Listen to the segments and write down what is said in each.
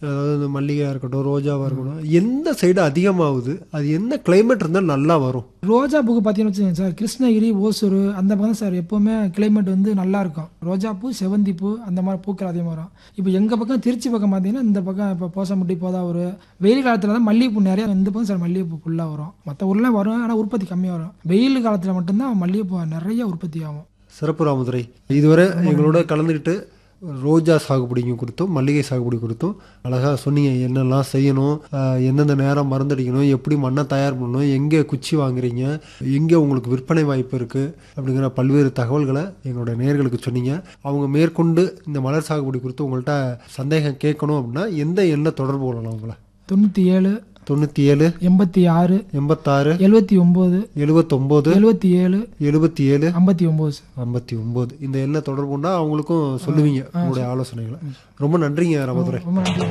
அதாவது இந்த மல்லிகையாக இருக்கட்டும் ரோஜாவாக இருக்கட்டும் எந்த சைடு அதிகமாகுது அது என்ன கிளைமேட் இருந்தால் நல்லா வரும் ரோஜா பூக்கு பார்த்தீங்கன்னு வச்சுக்கோங்க சார் கிருஷ்ணகிரி ஓசூர் அந்த பக்கம் சார் எப்போவுமே கிளைமேட் வந்து நல்லா இருக்கும் ரோஜா பூ செவந்தி பூ அந்த மாதிரி பூக்கள் அதிகமாக வரும் இப்போ எங்கள் பக்கம் திருச்சி பக்கம் பார்த்தீங்கன்னா இந்த பக்கம் இப்போ போசம்பட்டி போதாவூர் வெயில் காலத்தில் தான் மல்லிகைப்பூ நிறைய இந்த பக்கம் சார் மல்லிகைப்பூ ஃபுல்லாக வரும் மற்ற ஊரில் வரும் ஆனால் உற்பத்தி கம்மியாக வரும் வெயில் காலத்தில் மட்டும்தான் மல்லிகைப்பூ நிறைய உற்பத்தி ஆகும் சிறப்பு ராமதுரை இதுவரை எங்களோட கலந்துக்கிட்டு ரோஜா சாகுபடிங்க குறித்தும் மல்லிகை சாகுபடி குறித்தும் அழகாக சொன்னீங்க என்னெல்லாம் செய்யணும் ஆஹ் எந்தெந்த நேரம் மருந்தடிக்கணும் எப்படி மண்ணை தயார் பண்ணணும் எங்கே குச்சி வாங்குறீங்க எங்கே உங்களுக்கு விற்பனை வாய்ப்பு இருக்குது அப்படிங்கிற பல்வேறு தகவல்களை எங்களோட நேயர்களுக்கு சொன்னீங்க அவங்க மேற்கொண்டு இந்த மலர் சாகுபடி குறித்து உங்கள்கிட்ட சந்தேகம் கேட்கணும் அப்படின்னா எந்த எண்ணை தொடர்பு கொள்ளலாம் உங்களை தொண்ணூற்றி ஏழு தொண்ணூற்றி ஏழு எண்பத்தி ஆறு எண்பத்தாறு எழுபத்தி ஒம்பது எழுபத்தொம்போது எழுபத்தி ஏழு எழுபத்தி ஏழு ஐம்பத்தி ஒம்பது சார் ஐம்பத்தி ஒம்பது இந்த எண்ணை தொடர்புண்டா அவங்களுக்கும் சொல்லுவீங்க உங்களுடைய ஆலோசனைகளை ரொம்ப நன்றிங்க ராமதுரை ரொம்ப நன்றி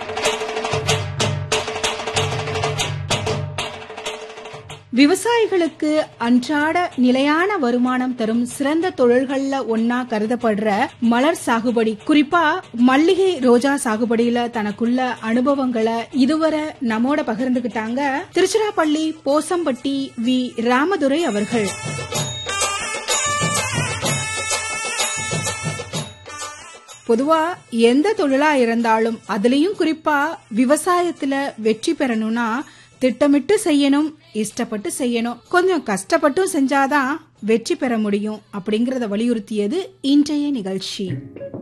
விவசாயிகளுக்கு அன்றாட நிலையான வருமானம் தரும் சிறந்த தொழில்கள்ல ஒன்னா கருதப்படுற மலர் சாகுபடி குறிப்பா மல்லிகை ரோஜா சாகுபடியில தனக்குள்ள அனுபவங்களை இதுவரை நம்மோட பகிர்ந்துகிட்டாங்க திருச்சிராப்பள்ளி போசம்பட்டி வி ராமதுரை அவர்கள் பொதுவா எந்த தொழிலா இருந்தாலும் அதுலயும் குறிப்பா விவசாயத்துல வெற்றி பெறணும்னா திட்டமிட்டு செய்யணும் இஷ்டப்பட்டு செய்யணும் கொஞ்சம் கஷ்டப்பட்டும் செஞ்சாதான் வெற்றி பெற முடியும் அப்படிங்கறத வலியுறுத்தியது இன்றைய நிகழ்ச்சி